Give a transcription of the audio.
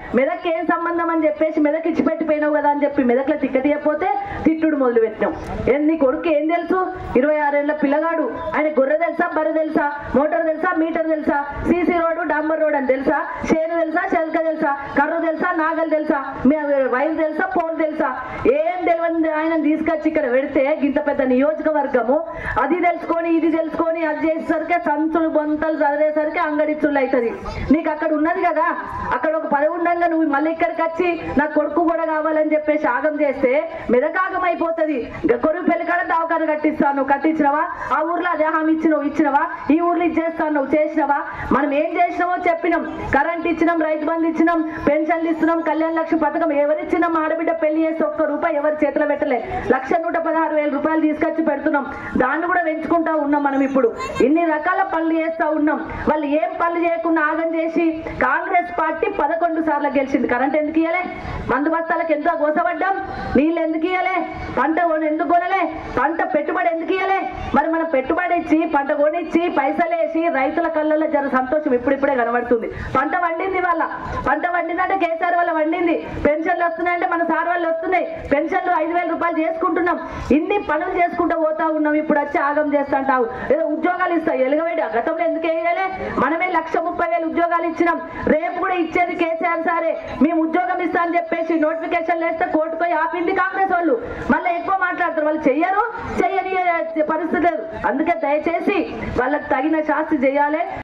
మెదక్ ఏం సంబంధం అని చెప్పేసి మెదక్ ఇచ్చి పెట్టిపోయినావు కదా అని చెప్పి మెదక్లో టికెట్ ఇవ్వకపోతే తిట్టుడు మొదలు పెట్టినాం ఏం నీ కొడుకు ఏం తెలుసు ఇరవై ఆరేళ్ల పిల్లగాడు ఆయన గొర్రె తెలుసా బర్రె తెలుసా మోటార్ తెలుసా మీటర్ తెలుసా సీసీ రోడ్డు డాంబర్ రోడ్ అని తెలుసా షేరు తెలుసా శల్క తెలుసా కర్ర తెలుసా నాగలు తెలుసా మీ వైర్ తెలుసా పోల్ తెలుసా ఏం తెలియని ఆయన తీసుకొచ్చి ఇక్కడ పెడితే ఇంత పెద్ద నియోజకవర్గము అది తెలుసుకొని ఇది తెలుసుకొని అది చేసేసరికి సంచులు బొంతలు చదివేసరికి అంగడిచ్చుళ్ళు అవుతుంది నీకు అక్కడ ఉన్నది కదా అక్కడ ఒక పదవి ఉండగా నువ్వు మళ్ళీ ఇక్కడికి వచ్చి నా కొడుకు కూడా కావాలని చెప్పేసి ఆగం చేస్తే మెదకాగం అయిపోతుంది కొడుకు పెళ్లి కాడ దవాఖాన కట్టిస్తాను నువ్వు కట్టించినవా ఆ ఊర్లో అదే హామీ ఇచ్చినావు ఇచ్చినవా ఈ ఊర్లో ఇది చేస్తాను నువ్వు చేసినవా మనం ఏం చేసినామో చెప్పినాం కరెంట్ ఇచ్చినాం రైతు బంధు ఇచ్చినాం పెన్షన్లు ఇస్తున్నాం కళ్యాణ లక్ష పథకం ఎవరిచ్చినాం ఆడబిడ్డ పెళ్లి చేస్తే ఒక్క రూపాయి ఎవరి చేతిలో పెట్టలే లక్ష నూట పదహారు వేల రూపాయలు తీసుకొచ్చి పెడుతున్నాం దాన్ని కూడా పెంచుకుంటా ఉన్నాం మనం ఇప్పుడు ఇన్ని రకాల పనులు చేస్తా ఉన్నాం వాళ్ళు ఏం పనులు చేయకుండా ఆగం చేసి కాంగ్రెస్ పార్టీ పదకొండు సార్లు గెలిచింది కరెంట్ ఎందుకు ఇయ్యలే మందు బస్తాలకు ఎంతో గోసపడ్డాం నీళ్ళు ఎందుకు ఇయ్యలే పంట కొన- ఎందుకు కొనలే పంట పెట్టుబడి ఎందుకు ఇయ్యలే మరి మనం పెట్టుబడి ఇచ్చి పంట కొనిచ్చి పైసలు వేసి రైతుల కళ్ళల్లో జర సంతోషం ఇప్పుడిప్పుడే కనబడుతుంది పంట వండింది వాళ్ళ పంట వండిందంటే కేసీఆర్ వల్ల వండింది పెన్షన్లు వస్తున్నాయంటే మన సార్ వాళ్ళు వస్తున్నాయి పెన్షన్లు ఐదు వేల రూపాయలు చేసుకుంటున్నాం ఇన్ని పనులు చేసుకుంటూ పోతా ఉన్నాం ఇప్పుడు వచ్చి ఆగం చేస్తుంటావు ఏదో ఉద్యోగాలు ఇస్తాయి ఎలుగవేడి గతంలో ఎందుకు వేయలే మనమే లక్ష ముప్పై వేలు ఉద్యోగాలు ఇచ్చినాం రేపు కూడా ఇచ్చేది కేసీఆర్ సారే మేము ఉద్యోగం ఇస్తా అని చెప్పేసి నోటిఫికేషన్ వేస్తే కోర్టుకు పోయి ఆపింది కాంగ్రెస్ వాళ్ళు మళ్ళీ ఎక్కువ మాట్లాడతారు వాళ్ళు చెయ్యరు చెయ్యని పరిస్థితి లేదు అందుకే దయచేసి వాళ్ళకి తగిన శాస్తి చేయాలి